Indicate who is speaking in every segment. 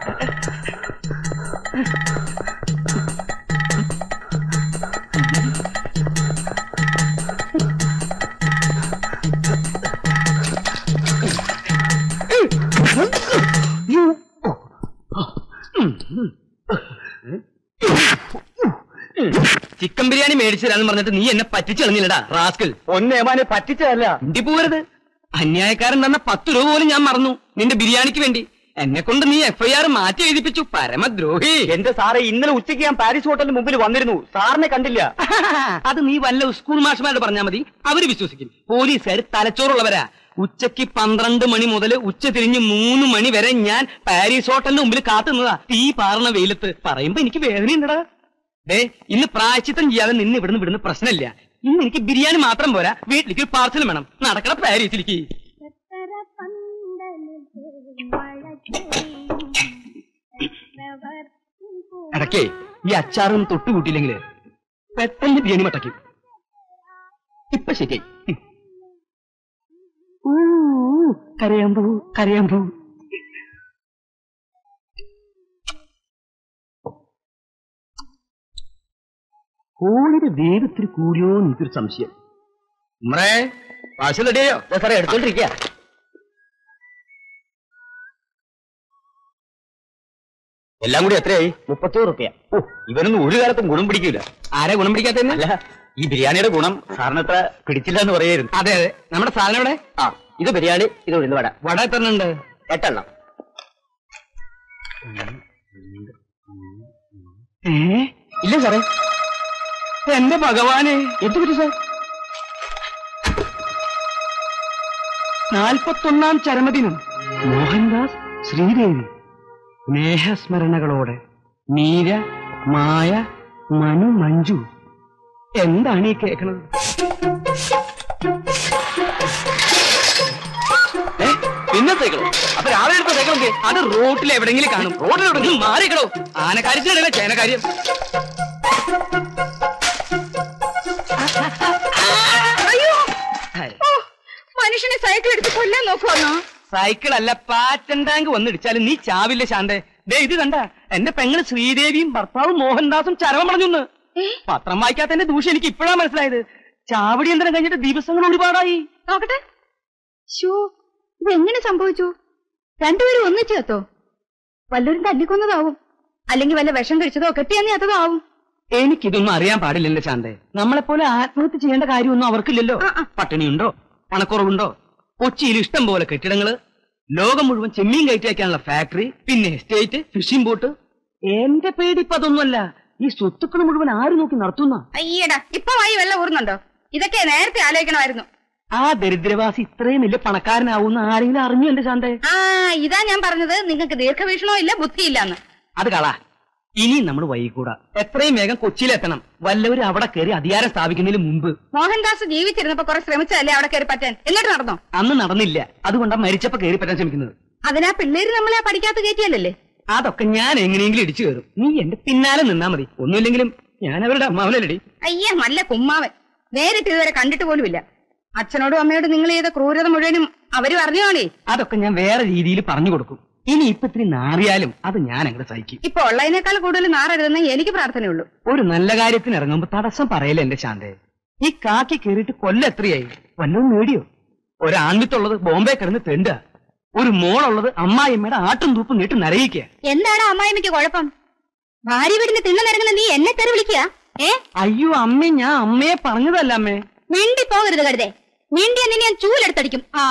Speaker 1: Chicken biryani മേടിച്ചു തരാന്ന് പറഞ്ഞിട്ട് നീ എന്നെ പറ്റിച്ചു കളഞ്ഞില്ലടാ റാസ്കൽ
Speaker 2: ഒന്നേമാനെ പറ്റിച്ചതല്ല
Speaker 1: ഇണ്ടി പോവരുത് അന്യായക്കാരൻ തന്ന പത്ത് രൂപ പോലും ഞാൻ മറന്നു നിന്റെ ബിരിയാണിക്ക് വേണ്ടി എന്നെ കൊണ്ട് നീ എഫ്ഐആർ മാറ്റി എഴുതിപ്പിച്ചു പരമദ്രോഹി
Speaker 2: എന്റെ സാറേ ഇന്നലെ ഉച്ചയ്ക്ക് ഞാൻ പാരീസ് ഹോട്ടലിന് മുമ്പിൽ വന്നിരുന്നു സാറിനെ കണ്ടില്ല
Speaker 1: അത് നീ വല്ല സ്കൂൾ മാഷ്മാരോട് പറഞ്ഞാൽ മതി അവര് വിശ്വസിക്കും പോലീസുകാർ തലച്ചോറുള്ളവരാ ഉച്ചയ്ക്ക് പന്ത്രണ്ട് മണി മുതൽ ഉച്ച തിരിഞ്ഞ് മൂന്ന് മണി വരെ ഞാൻ പാരീസ് ഹോട്ടലിന് മുമ്പിൽ കാത്തുന്നതാ തീ പാറണ വെയിലത്ത് പറയുമ്പോ എനിക്ക് വേദനയുണ്ടടാ ദേ ഇന്ന് പ്രായച്ചിത്തം ചെയ്യാതെ നിന്ന് ഇവിടുന്ന് ഇവിടുന്ന് പ്രശ്നമില്ല ഇന്ന് എനിക്ക് ബിരിയാണി മാത്രം പോരാ വീട്ടിലേക്ക് ഒരു പാർസൽ വേണം നടക്കണ പാരീസിലേക്ക് ഇടയ്ക്കേ ഈ അച്ചാറും തൊട്ടുകൂട്ടിയില്ലെങ്കിൽ പെട്ടെന്ന് ബിരിയാണി മട്ടയ്ക്കും ഇപ്പൊ ശരി കരയാൻ പോവും കരയാൻ പോവും കോഴിയുടെ വേഗത്തിൽ കൂടിയോ എനിക്കൊരു സംശയം ഉമ്മറേ പാഴ്സൽ റെഡിയായോ
Speaker 2: സാറേ എടുത്തോണ്ടിരിക്കുക
Speaker 1: എല്ലാം കൂടി എത്രയായി
Speaker 2: മുപ്പത്തിയോറ് റുപ്യ
Speaker 1: ഓ ഇവനൊന്നും ഒരു കാലത്തും ഗുണം പിടിക്കില്ല ആരെ ഗുണം പിടിക്കാത്തന്നെ
Speaker 2: അല്ല ഈ ബിരിയാണിയുടെ ഗുണം സാറിനത്ര പിടിച്ചില്ല എന്ന് പറയായിരുന്നു
Speaker 1: അതെ അതെ നമ്മുടെ സാധനം എവിടെ
Speaker 2: ആ ഇത് ബിരിയാണി ഇത് ഉഴുന്ന് വട
Speaker 1: വട എത്ര ഉണ്ട്
Speaker 2: എട്ടെണ്ണം
Speaker 1: ഏ ഇല്ല സാറേ എന്റെ ഭഗവാനെ എന്ത് പറ്റി സാർ നാൽപ്പത്തൊന്നാം ചരമദിനം മോഹൻദാസ് ശ്രീദേവി സ്നേഹസ്മരണകളോടെ മീര മായ മനു മഞ്ജു എന്താണ് ഈ കേൾക്കണത് ഏ? പിന്നെ സൈക്കിളോ അപ്പൊ രാവിലെ എടുത്ത സൈക്കിൾ എന്ത് അത് റോട്ടിൽ എവിടെങ്കിലും കാണും റോഡിൽ എവിടെങ്കിലും മാറിക്കണോ ആനക്കാര്യത്തിനല്ല ചേനക്കാര്യം
Speaker 3: മനുഷ്യനെ സൈക്കിൾ എടുത്ത് കൊല്ലാൻ നോക്കുവന്നോ
Speaker 1: സൈക്കിൾ അല്ല പാറ്റൻ ടാങ്ക് വന്നിടിച്ചാലും നീ ചാവില്ല ശാന്തേ ദേ ഇത് കണ്ട എന്റെ പെങ്ങള് ശ്രീദേവിയും ഭർത്താവും മോഹൻദാസും ചരവം പറഞ്ഞുന്ന് പത്രം വായിക്കാത്തതിന്റെ ദൂഷ്യം എനിക്ക് ഇപ്പോഴാ മനസ്സിലായത് ചാവടി യന്ത്രം കഴിഞ്ഞിട്ട് ദിവസങ്ങൾ ഒരുപാടായി
Speaker 3: നോക്കട്ടെ ഷോ ഇത് എങ്ങനെ സംഭവിച്ചു രണ്ടുപേരും ഒന്നിച്ചു കത്തോ വല്ലവരും തല്ലിക്കൊന്നതാവും അല്ലെങ്കിൽ വല്ല വിഷം കഴിച്ചതോ കെട്ടിയന്നതോ ആവും
Speaker 1: എനിക്കിതൊന്നും അറിയാൻ പാടില്ലല്ലോ ശാന്തേ നമ്മളെപ്പോലെ ആത്മഹത്യ ചെയ്യേണ്ട കാര്യമൊന്നും അവർക്കില്ലല്ലോ
Speaker 3: ആ, ആ.
Speaker 1: പട്ടിണിയുണ്ടോ പണക്കുറവുണ്ടോ കൊച്ചിയിൽ ഇഷ്ടം പോലെ കെട്ടിടങ്ങള് ലോകം മുഴുവൻ ചെമ്മീൻ കയറ്റി വയ്ക്കാനുള്ള ഫാക്ടറി പിന്നെ എസ്റ്റേറ്റ് ഫിഷിംഗ് ബോട്ട് എന്റെ പേടി ഇപ്പൊ അതൊന്നുമല്ല ഈ സ്വത്തുക്കൾ മുഴുവൻ ആര് നോക്കി നടത്തുന്ന
Speaker 3: അയ്യടാ ഇപ്പൊ വായി വെള്ളം ഊറുന്നുണ്ടോ ഇതൊക്കെ നേരത്തെ ആലോചിക്കണമായിരുന്നു
Speaker 1: ആ ദരിദ്രവാസി ഇത്രയും വലിയ പണക്കാരനാവുന്ന ആരെങ്കിലും അറിഞ്ഞു എന്റെ ശാന്തേ
Speaker 3: ആ ഇതാ ഞാൻ പറഞ്ഞത് നിങ്ങൾക്ക് ദീർഘവീക്ഷണവും ഇല്ല ബുദ്ധിയില്ലെന്ന്
Speaker 1: അത് കളാ ഇനി നമ്മൾ വൈകൂടാ എത്രയും വേഗം കൊച്ചിയിലെത്തണം വല്ലവരും അവിടെ കയറി അധികാരം സ്ഥാപിക്കുന്നതിന് മുമ്പ്
Speaker 3: മോഹൻദാസ് ജീവിച്ചിരുന്നപ്പോ കുറെ ശ്രമിച്ചതല്ലേ അവിടെ കയറി പറ്റാൻ എന്നിട്ട് നടന്നോ
Speaker 1: അന്ന് നടന്നില്ല അതുകൊണ്ടാ മരിച്ചപ്പോ കയറി പറ്റാൻ ശ്രമിക്കുന്നത്
Speaker 3: അതിനാ പിള്ളേര് നമ്മളെ പഠിക്കാത്ത കയറ്റിയല്ലേ
Speaker 1: അതൊക്കെ ഞാൻ എങ്ങനെയെങ്കിലും ഇടിച്ചു കയറും നീ എന്റെ പിന്നാലെ നിന്നാ മതി ഒന്നുമില്ലെങ്കിലും ഞാൻ അവരുടെ അമ്മാവനല്ലടി
Speaker 3: അയ്യ നല്ല കുമ്മാവൻ നേരിട്ട് ഇതുവരെ കണ്ടിട്ട് പോലുമില്ല അച്ഛനോടും അമ്മയോടും നിങ്ങൾ ചെയ്ത ക്രൂരത മുഴുവനും അവര് പറഞ്ഞോണേ
Speaker 1: അതൊക്കെ ഞാൻ വേറെ രീതിയിൽ പറഞ്ഞു കൊടുക്കും ഇനി ഇപ്പൊ ഇത്തിരി നാറിയാലും അത് ഞാൻ അങ്ങോട്ട് സഹിക്കും
Speaker 3: ഇപ്പൊ ഉള്ളതിനേക്കാൾ കൂടുതൽ നാറരുതെന്ന് എനിക്ക് പ്രാർത്ഥനയുള്ളൂ
Speaker 1: ഒരു നല്ല കാര്യത്തിന് ഇറങ്ങുമ്പോ തടസ്സം പറയല എന്റെ ശാന്തേ ഈ കാക്കി കയറിയിട്ട് കൊല്ലം എത്രയായി വല്ലതും നേടിയോ ഒരാൺവിത്തുള്ളത് ബോംബെ കിടന്ന് തെണ്ട ഒരു മോളുള്ളത് അമ്മായിമ്മയുടെ ആട്ടും തൂപ്പും നീട്ട് നരയിക്കുക
Speaker 3: എന്താണ് അമ്മായിമ്മയ്ക്ക് കുഴപ്പം ഭാര്യ വീടിന് തിണ്ണ നിരങ്ങുന്ന നീ എന്നെ തെറി വിളിക്കുക ഏ
Speaker 1: അയ്യോ അമ്മേ ഞാൻ അമ്മയെ പറഞ്ഞതല്ല അമ്മേ
Speaker 3: മിണ്ടി പോകരുത് കരുതേ മിണ്ടിയ നിന്നെ ഞാൻ ചൂലെടുത്തടിക്കും ആ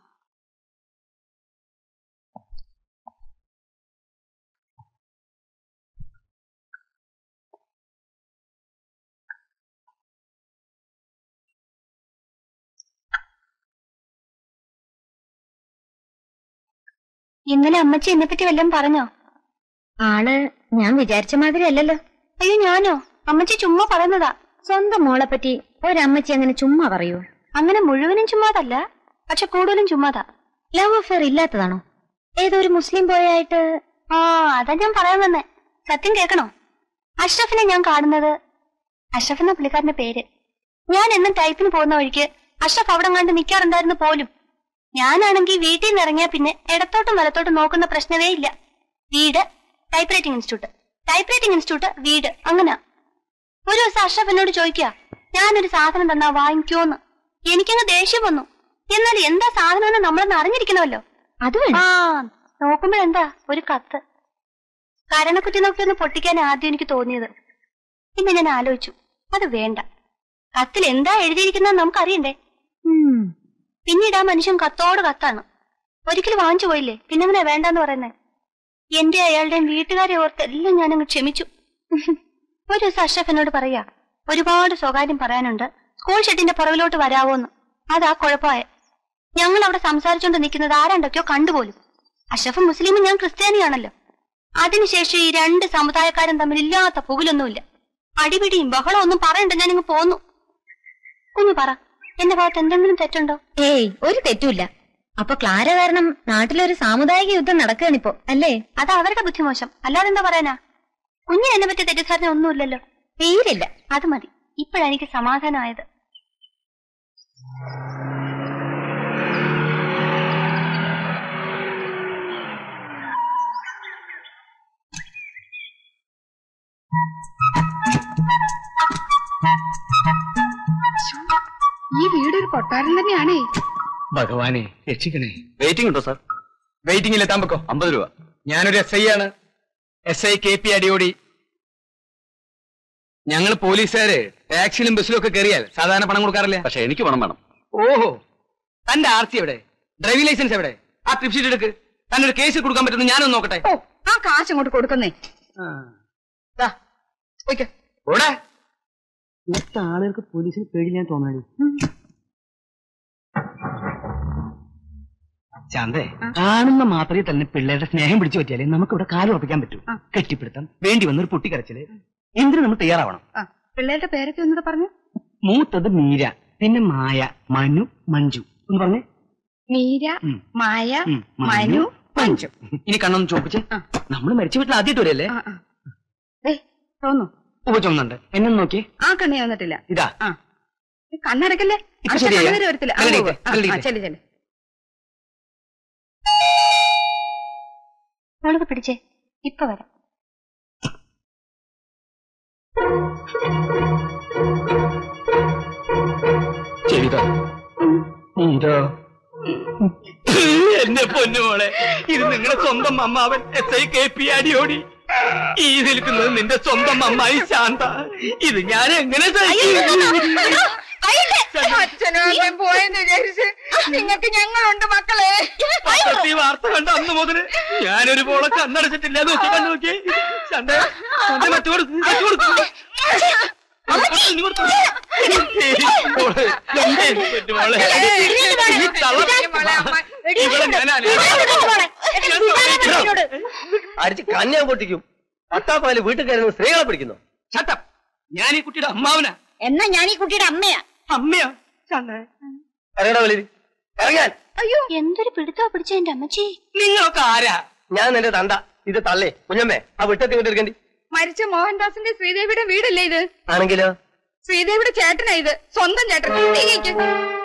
Speaker 3: ഇന്നലെ അമ്മച്ചി എന്നെ പറ്റി വല്ലതും പറഞ്ഞോ ആള് ഞാൻ വിചാരിച്ച മാതിരി അല്ലല്ലോ അയ്യോ ഞാനോ അമ്മച്ചി ചുമ്മാ പറയുന്നതാ സ്വന്തം മോളെ പറ്റി ഒരമ്മച്ചി അങ്ങനെ ചുമ്മാ പറയൂ അങ്ങനെ മുഴുവനും ചുമ്മാതല്ല പക്ഷെ കൂടുതലും ചുമ്മാതാ ലവ് അഫെയർ ഇല്ലാത്തതാണോ ഏതോ ഒരു മുസ്ലിം ബോയായിട്ട് ആ അതാ ഞാൻ പറയാൻ വന്നേ സത്യം കേൾക്കണോ അഷ്റഫിനെ ഞാൻ കാണുന്നത് അഷ്റഫ് എന്ന പുള്ളിക്കാരന്റെ പേര് ഞാൻ എന്നും ടൈപ്പിന് പോകുന്ന വഴിക്ക് അഷ്റഫ് അവിടെ കണ്ട് നിൽക്കാറുണ്ടായിരുന്നു പോലും ഞാനാണെങ്കിൽ വീട്ടിൽ നിന്ന് ഇറങ്ങിയാ പിന്നെ ഇടത്തോട്ടും വലത്തോട്ടും നോക്കുന്ന പ്രശ്നമേ ഇല്ല വീട് type writing institute type writing institute വീട് അങ്ങനെ ഒരു ദിവസം അഷ്റഫ് എന്നോട് ചോദിക്കുക ഞാനൊരു സാധനം തന്നാ വാങ്ങിക്കോന്ന് എനിക്കങ്ങ് ദേഷ്യം വന്നു എന്നാൽ എന്താ സാധനം എന്ന് നമ്മളൊന്ന് അറിഞ്ഞിരിക്കണമല്ലോ അത് ആ നോക്കുമ്പോഴെന്താ ഒരു കത്ത് കരണക്കുറ്റി നോക്കി ഒന്ന് പൊട്ടിക്കാൻ ആദ്യം എനിക്ക് തോന്നിയത് പിന്നെ ഞാൻ ആലോചിച്ചു അത് വേണ്ട കത്തിൽ എന്താ എഴുതിയിരിക്കുന്നത് നമുക്കറിയണ്ടേ പിന്നീട് ആ മനുഷ്യൻ കത്തോട് കത്താണ് ഒരിക്കലും വാങ്ങിച്ചു പോയില്ലേ പിന്നെങ്ങനെ വേണ്ടെന്ന് പറയുന്നേ എന്റെ അയാളുടെയും വീട്ടുകാരെ ഓർത്ത് എല്ലാം ഞാനങ്ങ് ക്ഷമിച്ചു ഒരു ദിവസം അഷ്റഫ് എന്നോട് പറയാ ഒരുപാട് സ്വകാര്യം പറയാനുണ്ട് സ്കൂൾ ഷെഡിന്റെ പുറകിലോട്ട് വരാവോന്ന് അതാ കുഴപ്പമായ ഞങ്ങൾ അവിടെ സംസാരിച്ചുകൊണ്ട് നിൽക്കുന്നത് ആരാണ്ടൊക്കെയോ കണ്ടുപോലും അഷ്റഫ് മുസ്ലിമും ഞാൻ ക്രിസ്ത്യാനിയാണല്ലോ അതിനുശേഷം ഈ രണ്ട് സമുദായക്കാരും തമ്മിൽ ഇല്ലാത്ത പുകിലൊന്നുമില്ല അടിപിടിയും ബഹളവും ഒന്നും പറയണ്ട ഞാനിങ്ങ് പോന്നു കുഞ്ഞു പറ എന്റെ ഭാഗത്ത് എന്തെങ്കിലും തെറ്റുണ്ടോ
Speaker 4: ഏയ് ഒരു തെറ്റുമില്ല അപ്പൊ ക്ലാര കാരണം നാട്ടിലൊരു സാമുദായിക യുദ്ധം നടക്കുകയാണിപ്പോ അല്ലേ
Speaker 3: അത് അവരുടെ ബുദ്ധിമോശം അല്ലാതെ എന്താ പറയാനാ കുഞ്ഞിന് എന്നെ പറ്റിയ തെറ്റിദ്ധാരണ ഒന്നുമില്ലല്ലോ
Speaker 4: തീരില്ല
Speaker 3: അത് മതി ഇപ്പോഴെനിക്ക് സമാധാനമായത്
Speaker 5: ഈ വീട് ഒരു കൊട്ടാരം തന്നെയാണേ
Speaker 1: ഭഗവാനെ രക്ഷിക്കണേ
Speaker 2: വെയിറ്റിംഗ് ഉണ്ടോ സാർ
Speaker 1: വെയിറ്റിംഗിൽ എത്താൻ പൊക്കോ
Speaker 2: അമ്പത് രൂപ
Speaker 1: ഞാനൊരു എസ് ഐ ആണ് S I K P Adiyodi ഞങ്ങൾ പോലീസുകാര് ടാക്സിയിലും ബസ്സിലും ഒക്കെ കയറിയാൽ സാധാരണ പണം കൊടുക്കാറില്ല
Speaker 2: പക്ഷെ എനിക്ക് പണം വേണം
Speaker 1: ഓഹോ തന്റെ ആർ സി എവിടെ ഡ്രൈവിംഗ് ലൈസൻസ് എവിടെ ആ ട്രിപ്പ് ഷീറ്റ് എടുക്ക് തന്നെ ഒരു കേസ് കൊടുക്കാൻ പറ്റുന്ന ഞാനൊന്ന് നോക്കട്ടെ
Speaker 5: ഓ ആ കാശ് അങ്ങോട്ട് കൊടുക്കുന്നേ
Speaker 1: ദാ, പോയിക്കോ. ഓടെ ഇന്നത്തെ ആളുകൾക്ക് പോലീസിന് പേടില്ലാൻ തോന്നാടി ചാന്തേ കാണുന്ന മാത്രമേ തന്നെ പിള്ളേരുടെ സ്നേഹം പിടിച്ചു പറ്റിയാലേ നമുക്ക് ഇവിടെ കാലുറപ്പിക്കാൻ പറ്റൂ കെട്ടിപ്പിടുത്തം വേണ്ടി വന്നൊരു പൊട്ടിക്കരച്ചില് എന്തിനു നമ്മൾ തയ്യാറാവണം
Speaker 5: ആ പിള്ളേരുടെ പേരൊക്കെ ഒന്നത് പറഞ്ഞു
Speaker 1: മൂത്തത് മീര പിന്നെ മായ മനു മഞ്ജു എന്ന് പറഞ്ഞേ
Speaker 5: മീര
Speaker 1: ഉം.
Speaker 5: മായ
Speaker 1: ഉം,
Speaker 5: മനു
Speaker 1: പഞ്ചു ഇനി കണ്ണൊന്ന് ചോപ്പിച്ച്
Speaker 5: ആ.
Speaker 1: നമ്മൾ മരിച്ച വീട്ടിൽ ആദ്യമായിട്ട് വരല്ലേ
Speaker 5: ആ ആ ദേ തോന്നു
Speaker 1: ഉവ ചുമന്നുണ്ട് എന്നെ നോക്കി
Speaker 5: ആ കണ്ണി വന്നിട്ടില്ല
Speaker 1: ഇതാ
Speaker 5: ആ ഈ കണ്ണടക്കല്ലേ
Speaker 1: ഇപ്പൊ
Speaker 5: അടുത്ത
Speaker 1: ശരിയായോ?
Speaker 5: കണ്ണുനീര് വരത്തില്ല ആ,
Speaker 1: കല്ലടി
Speaker 5: ഉവ്വ്. ആ,
Speaker 1: കല്ലടി
Speaker 5: ആ, ചെല്ല് ചെല്ല്
Speaker 3: മോളത് പിടിച്ചേ ഇപ്പൊ വരാം
Speaker 1: ചെയ്തോ നീരോ എന്റെ പൊന്നുമോളെ ഇത് നിങ്ങളുടെ സ്വന്തം അമ്മാവൻ S I K P Adiyodi ഈ നിൽക്കുന്നത് നിന്റെ സ്വന്തം അമ്മായി ശാന്ത ഇത് ഞാൻ എങ്ങനെ
Speaker 5: അച്ഛനും അമ്മയും പോയെന്ന് വിചാരിച്ച് നിങ്ങൾക്ക് ഞങ്ങളുണ്ട് മക്കളെ
Speaker 1: പത്രത്തിൽ ഈ വാർത്ത കണ്ട അന്ന് മുതല് ഞാനൊരു പോളെ കണ്ണടച്ചിട്ടില്ല നോക്കി കണ്ണു നോക്കി ശാന്ത ശാന്ത മറ്റു കൊടുത്തു മറ്റു കൊടുത്തു ഇനി കൊടുത്തു. മോളെ, എന്റെ പൊന്നുമോളെ. ഈ തള്ള- ഇവളെ ഞാൻ
Speaker 2: അടിച്ച് കന്യാൻ പൊട്ടിക്കും പട്ടാപ്പാല് വീട്ടിൽ കയറുന്ന സ്ത്രീകളെ പിടിക്കുന്നു
Speaker 1: ചട്ടം ഞാൻ ഈ കുട്ടിയുടെ അമ്മാവനാ
Speaker 4: എന്നാ ഞാൻ ഈ കുട്ടിയുടെ അമ്മയാ
Speaker 1: അമ്മയാ ചന്ദന
Speaker 2: ഇറങ്ങടാ വെളിയിൽ ഇറങ്ങാൻ
Speaker 3: അയ്യോ എന്തൊരു പിടുത്തോ പിടിച്ച എന്റെ അമ്മച്ചി
Speaker 1: നിങ്ങളൊക്കെ ആരാ
Speaker 2: ഞാൻ നിന്റെ തണ്ട ഇത് തള്ളേ കുഞ്ഞമ്മേ ആ വിട്ടത്തി ഇങ്ങോട്ട് എടുക്കണ്ടി
Speaker 5: മരിച്ച മോഹൻദാസിന്റെ ശ്രീദേവിയുടെ വീടല്ലേ ഇത്
Speaker 2: ആണെങ്കിലോ
Speaker 5: ശ്രീദേവിയുടെ ചേട്ടനാ ഇത് സ്വന്തം ചേട്ടൻ നീ കേക്ക്.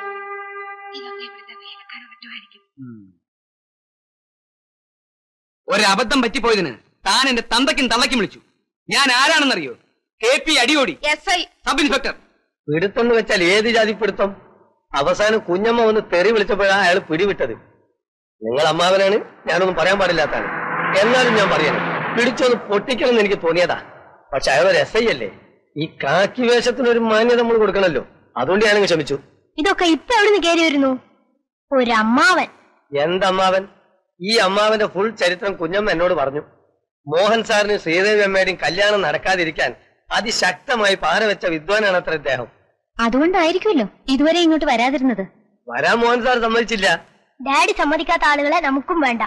Speaker 1: ഒരബദ്ധം പറ്റിപ്പോയതിന് താൻ എന്റെ തന്തയ്ക്കും തള്ളയ്ക്കും വിളിച്ചു ഞാൻ ആരാണെന്നറിയോ K P Adiyodi
Speaker 5: S I
Speaker 1: sub inspector
Speaker 2: പിടുത്തെന്ന് വെച്ചാൽ ഏത് ജാതി പിടുത്തം അവസാനം കുഞ്ഞമ്മ വന്ന് തെറി വിളിച്ചപ്പോഴാണ് അയാൾ പിടിവിട്ടത് നിങ്ങൾ അമ്മാവനാണ് ഞാനൊന്നും പറയാൻ പാടില്ലാത്താണ് എന്നാലും ഞാൻ പറയണം പിടിച്ചൊന്ന് പൊട്ടിക്കണം എന്ന് എനിക്ക് തോന്നിയതാ പക്ഷെ അയാൾ ഒരു എസ് ഐ അല്ലേ ഈ കാക്കി വേഷത്തിന് ഒരു മാന്യത നമ്മൾ കൊടുക്കണല്ലോ അതുകൊണ്ട് ഞാനങ്ങ് ക്ഷമിച്ചു
Speaker 3: ഇതൊക്കെ ഇപ്പൊ എവിടുന്ന് കയറി വരുന്നു ഒരമ്മാവൻ
Speaker 2: എന്തമ്മാവൻ ഈ അമ്മാവന്റെ ഫുൾ ചരിത്രം കുഞ്ഞമ്മ എന്നോട് പറഞ്ഞു മോഹൻ സാറിന് ശ്രീദേവി അമ്മയുടെയും കല്യാണം നടക്കാതിരിക്കാൻ അതിശക്തമായി പാര വെച്ച വിദ്വാനാണ് അത്ര ഇദ്ദേഹം
Speaker 3: അതുകൊണ്ടായിരിക്കുമല്ലോ ഇതുവരെ ഇങ്ങോട്ട് വരാതിരുന്നത്
Speaker 2: വരാൻ മോഹൻ സാർ സമ്മതിച്ചില്ല
Speaker 3: ഡാഡി സമ്മതിക്കാത്ത ആളുകളെ നമുക്കും വേണ്ട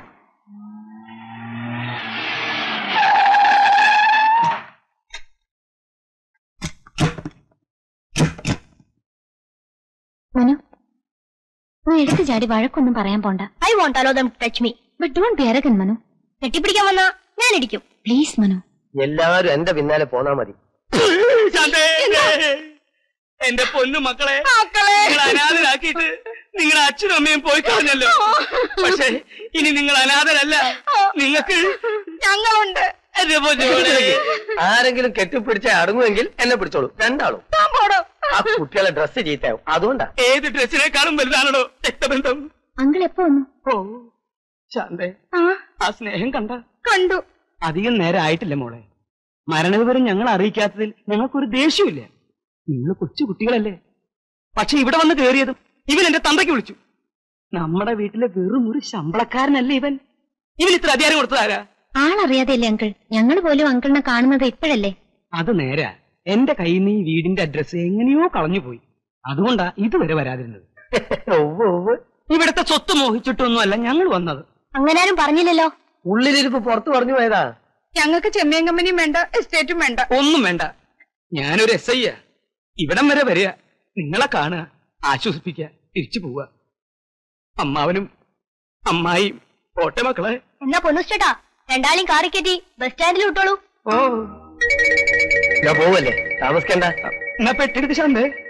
Speaker 3: മനു നീ എടുത്തു ചാടി വഴക്കൊന്നും പറയാൻ പോണ്ട I won't allow them touch me but don't be arrogant Manu കെട്ടിപ്പിടിക്കാൻ വന്നാ ഞാൻ ഇടിക്കും പ്ലീസ് മനു
Speaker 2: എല്ലാവരും എന്റെ പിന്നാലെ പോന്നാ മതി
Speaker 1: ശാന്തേ, എന്റെ പൊന്നു മക്കളെ
Speaker 5: മക്കളെ
Speaker 1: നിങ്ങൾ അനാഥരാക്കിയിട്ട് നിങ്ങളുടെ അച്ഛനും അമ്മയും പോയി കളഞ്ഞല്ലോ പക്ഷേ ഇനി നിങ്ങൾ അനാഥരല്ല നിങ്ങൾക്ക്
Speaker 5: ഞങ്ങളുണ്ട്
Speaker 1: എന്റെ പൊന്നുമോളെ.
Speaker 2: ആരെങ്കിലും കെട്ടിപ്പിടിച്ച അടങ്ങുമെങ്കിൽ എന്നെ പിടിച്ചോളൂ രണ്ടാളും
Speaker 5: താൻ പോടോ
Speaker 2: ആ കുട്ടികളെ ഡ്രസ്സ് ചീത്തയാവും അതുകൊണ്ടാ
Speaker 1: ഏത് ഡ്രസ്സിനേക്കാളും വലുതാണല്ലോ രക്തബന്ധം
Speaker 4: അങ്കിൾ എപ്പോ വന്നു
Speaker 1: ഓ ശാന്തേ
Speaker 5: ആ
Speaker 1: ആ സ്നേഹം കണ്ട
Speaker 5: കണ്ടു
Speaker 1: അധികം നേരം ആയിട്ടില്ല മോളെ മരണവിവരം ഞങ്ങൾ അറിയിക്കാത്തതിൽ ഞങ്ങൾക്കൊരു ദേഷ്യമില്ല നിങ്ങൾ കൊച്ചു കുട്ടികളല്ലേ പക്ഷെ ഇവിടെ വന്ന് കയറിയതും ഇവൻ എന്റെ തന്തയ്ക്ക് വിളിച്ചു നമ്മുടെ വീട്ടിലെ വെറും ഒരു ശമ്പളക്കാരനല്ലേ ഇവൻ ഇവൻ ഇത്ര അധികാരം കൊടുത്തതാരാ
Speaker 4: ആളറിയാതെയല്ലേ അങ്കിൾ ഞങ്ങൾ പോലും അങ്കിളിനെ കാണുന്നത് ഇപ്പോഴല്ലേ
Speaker 1: അത് നേരാ എന്റെ കയ്യിൽ നിന്ന് ഈ വീടിന്റെ അഡ്രസ് എങ്ങനെയോ കളഞ്ഞുപോയി അതുകൊണ്ടാ ഇതുവരെ വരാതിരുന്നത്
Speaker 2: ഒവ് ഒവ്
Speaker 1: ഇവിടുത്തെ സ്വത്ത് മോഹിച്ചിട്ടൊന്നുമല്ല ഞങ്ങൾ വന്നത്
Speaker 3: അങ്ങനാരും പറഞ്ഞില്ലല്ലോ
Speaker 2: ഉള്ളിലിരിപ്പ് പുറത്തു പറഞ്ഞു പോയതാ
Speaker 5: ഞങ്ങൾക്ക് ചെമ്മീൻ കമ്പനിയും വേണ്ട എസ്റ്റേറ്റും വേണ്ട
Speaker 1: ഒന്നും വേണ്ട ഞാനൊരു എസ് ഐ ഇവിടം വരെ വരിക നിങ്ങളെ കാണുക ആശ്വസിപ്പിക്കുക തിരിച്ചു പോവുക അമ്മാവനും അമ്മായിയും പോട്ടെ മക്കളെ
Speaker 3: എന്നാ പൊന്നുസ്റ്റേട്ടാ രണ്ടാളെയും കാറി കയറ്റി ബസ് സ്റ്റാൻഡിൽ വിട്ടോളൂ
Speaker 1: ഓ
Speaker 2: ഞാൻ പോവല്ലേ താമസിക്കണ്ട
Speaker 1: എന്നാ പെട്ടെടുത്ത് ശാന്തേ